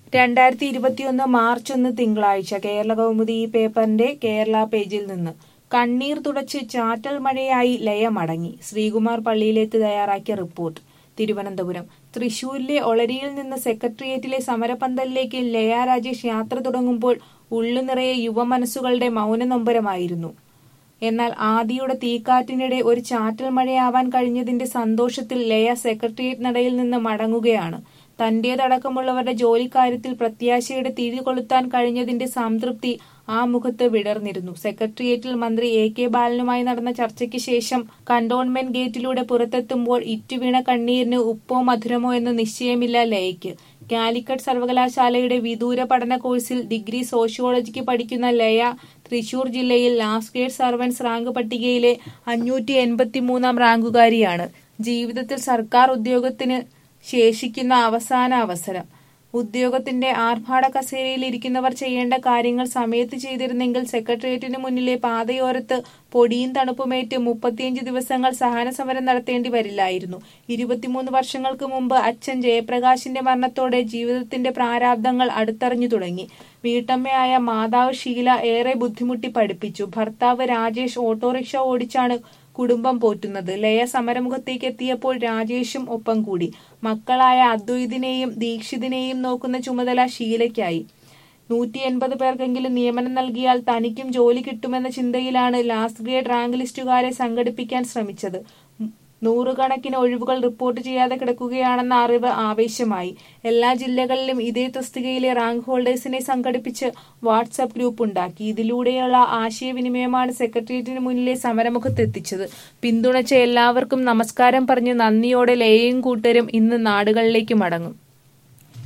രണ്ടായിരത്തി ഇരുപത്തിയൊന്ന് മാർച്ച് ഒന്ന് തിങ്കളാഴ്ച കേരള കൗമുദി ഈ പേപ്പറിന്റെ കേരള പേജിൽ നിന്ന് കണ്ണീർ തുടച്ച് ചാറ്റൽ മഴയായി ലയ മടങ്ങി ശ്രീകുമാർ പള്ളിയിലേത്ത് തയ്യാറാക്കിയ റിപ്പോർട്ട് തിരുവനന്തപുരം തൃശൂരിലെ ഒളരിയിൽ നിന്ന് സെക്രട്ടേറിയറ്റിലെ സമരപന്തലിലേക്ക് ലയ രാജേഷ് യാത്ര തുടങ്ങുമ്പോൾ ഉള്ളു നിറയെ യുവമനസ്സുകളുടെ മൗനനൊമ്പരമായിരുന്നു എന്നാൽ ആദിയുടെ തീക്കാറ്റിനിടെ ഒരു ചാറ്റൽ മഴയാവാൻ കഴിഞ്ഞതിന്റെ സന്തോഷത്തിൽ ലയ സെക്രട്ടേറിയറ്റ് നടയിൽ നിന്ന് മടങ്ങുകയാണ് തന്റേതടക്കമുള്ളവരുടെ ജോലിക്കാര്യത്തിൽ പ്രത്യാശയുടെ തിരി കൊളുത്താൻ കഴിഞ്ഞതിന്റെ സംതൃപ്തി ആ മുഖത്ത് വിടർന്നിരുന്നു സെക്രട്ടേറിയറ്റിൽ മന്ത്രി എ കെ ബാലനുമായി നടന്ന ചർച്ചയ്ക്ക് ശേഷം കന്റോൺമെന്റ് ഗേറ്റിലൂടെ പുറത്തെത്തുമ്പോൾ ഇറ്റുവീണ കണ്ണീരിന് ഉപ്പോ മധുരമോ എന്ന് നിശ്ചയമില്ല ലയയ്ക്ക് കാലിക്കറ്റ് സർവകലാശാലയുടെ വിദൂര പഠന കോഴ്സിൽ ഡിഗ്രി സോഷ്യോളജിക്ക് പഠിക്കുന്ന ലയ തൃശൂർ ജില്ലയിൽ ലാസ്റ്റ് ഗ്രേഡ് സർവൻസ് റാങ്ക് പട്ടികയിലെ അഞ്ഞൂറ്റി എൺപത്തിമൂന്നാം റാങ്കുകാരിയാണ് ജീവിതത്തിൽ സർക്കാർ ഉദ്യോഗത്തിന് ശേഷിക്കുന്ന അവസാന അവസരം ഉദ്യോഗത്തിന്റെ ആർഭാട കസേരയിൽ ഇരിക്കുന്നവർ ചെയ്യേണ്ട കാര്യങ്ങൾ സമയത്ത് ചെയ്തിരുന്നെങ്കിൽ സെക്രട്ടേറിയറ്റിന് മുന്നിലെ പാതയോരത്ത് പൊടിയും തണുപ്പുമേറ്റ് മുപ്പത്തിയഞ്ച് ദിവസങ്ങൾ സഹന സമരം നടത്തേണ്ടി വരില്ലായിരുന്നു ഇരുപത്തിമൂന്ന് വർഷങ്ങൾക്ക് മുമ്പ് അച്ഛൻ ജയപ്രകാശിന്റെ മരണത്തോടെ ജീവിതത്തിന്റെ പ്രാരാബ്ദങ്ങൾ അടുത്തറിഞ്ഞു തുടങ്ങി വീട്ടമ്മയായ മാതാവ് ഷീല ഏറെ ബുദ്ധിമുട്ടി പഠിപ്പിച്ചു ഭർത്താവ് രാജേഷ് ഓട്ടോറിക്ഷ ഓടിച്ചാണ് കുടുംബം പോറ്റുന്നത് ലയ സമരമുഖത്തേക്ക് എത്തിയപ്പോൾ രാജേഷും ഒപ്പം കൂടി മക്കളായ അദ്വൈതിനെയും ദീക്ഷിതിനെയും നോക്കുന്ന ചുമതല ഷീലയ്ക്കായി നൂറ്റി എൺപത് പേർക്കെങ്കിലും നിയമനം നൽകിയാൽ തനിക്കും ജോലി കിട്ടുമെന്ന ചിന്തയിലാണ് ലാസ്റ്റ് ഗ്രേഡ് റാങ്ക് ലിസ്റ്റുകാരെ സംഘടിപ്പിക്കാൻ ശ്രമിച്ചത് നൂറുകണക്കിന് ഒഴിവുകൾ റിപ്പോർട്ട് ചെയ്യാതെ കിടക്കുകയാണെന്ന അറിവ് ആവേശമായി എല്ലാ ജില്ലകളിലും ഇതേ തസ്തികയിലെ റാങ്ക് ഹോൾഡേഴ്സിനെ സംഘടിപ്പിച്ച് വാട്സാപ്പ് ഗ്രൂപ്പ് ഉണ്ടാക്കി ഇതിലൂടെയുള്ള ആശയവിനിമയമാണ് സെക്രട്ടേറിയറ്റിന് മുന്നിലെ സമരമുഖത്തെത്തിച്ചത് പിന്തുണച്ച എല്ലാവർക്കും നമസ്കാരം പറഞ്ഞ് നന്ദിയോടെ ലയയും കൂട്ടരും ഇന്ന് നാടുകളിലേക്ക് മടങ്ങും